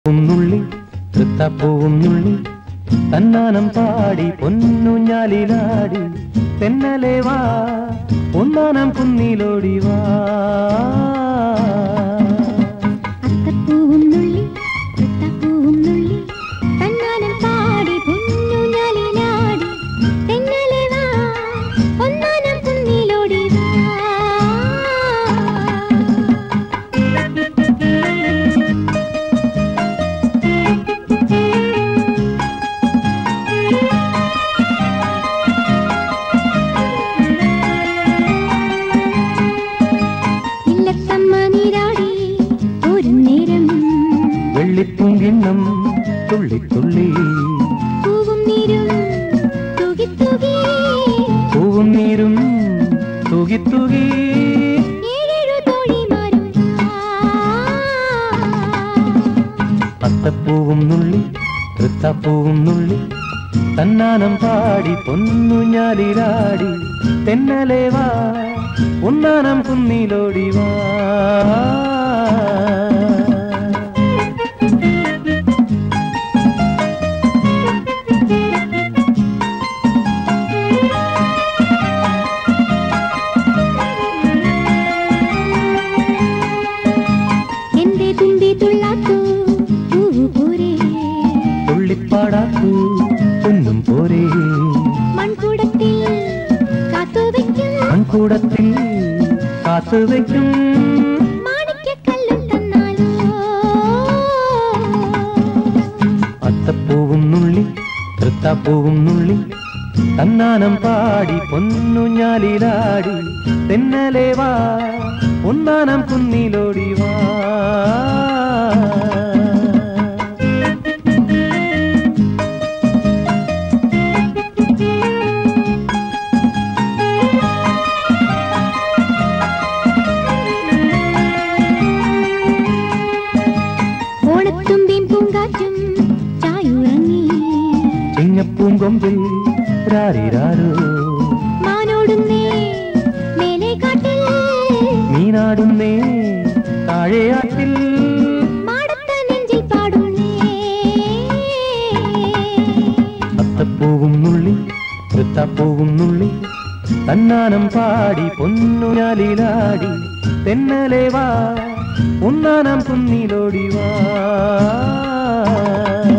നുള്ളി തൃത്തപ്പൂവും നുള്ളി തന്നാനം പാടി പൊന്നുഞ്ഞാലിലാടി തെന്നലെ വാ ഒന്നാനം കുന്നിലോടി വാ അത്തപ്പൂവും നുള്ളി തൃത്തപ്പൂവും നുള്ളി തന്നാനം പാടി പൊന്നുഞ്ഞാലിലാടി തെന്നലെ വാ ഒന്നാനം കുന്നിലോടി വാ ഇല്ലത്തമ്മ നീരാടി ഒരു നേരം വെള്ളിപ്പൂങ്കിണ്ണം തുള്ളി തുള്ളി പൂവും നീരും തുകി തുകി പൂവും നീരും തൂകി തൂകി ഏഴേഴു തോഴിമാരും അത്തപ്പൂവും നുള്ളി തൃത്തപ്പൂവും നുള്ളി തന്നാനം പാടി പൊന്നുഞ്ഞാലിലാടി തെന്നലെ വാ ഒന്നാനം കുന്നിലോടി വാ എന്റെ തുമ്പി തുള്ളാത്തു പൂവു പോരെ തുള്ളിപ്പാടാക്കൂ പൊന്നും പോരേ മൺകൂടത്തിൽ കാത്തുവയ്ക്കും മൺകൂടത്തിൽ കാത്തുവയ്ക്കും മാണിക്യക്കല്ലും തന്നാലോ അത്തപ്പൂവും നുള്ളി തൃത്താപ്പൂവും നുള്ളി തന്നാനം പാടി പൊന്നുഞ്ഞാലിലാടി തെന്നലെ വാ ഒന്നാനം കുന്നിലോടി വാ ഓണത്തുമ്പിയും പൂങ്കാറ്റും ചായുറങ്ങി ചിങ്ങപ്പൂങ്കൊമ്പിൽ രാരിരാരോ മാനോടുന്നേ മേലെ കാട്ടിൽ മീനാടുന്നേ താഴെയാറ്റിൽ മാടത്ത നെഞ്ചിൽ പാടുന്നേ അത്തപ്പൂവും നുള്ളി തൃത്താപ്പൂവും നുള്ളി തന്നാനം പാടി പൊന്നുനാലിലാടി തെന്നലെ വാ ഒന്നാനം കുന്നിലോടി വാ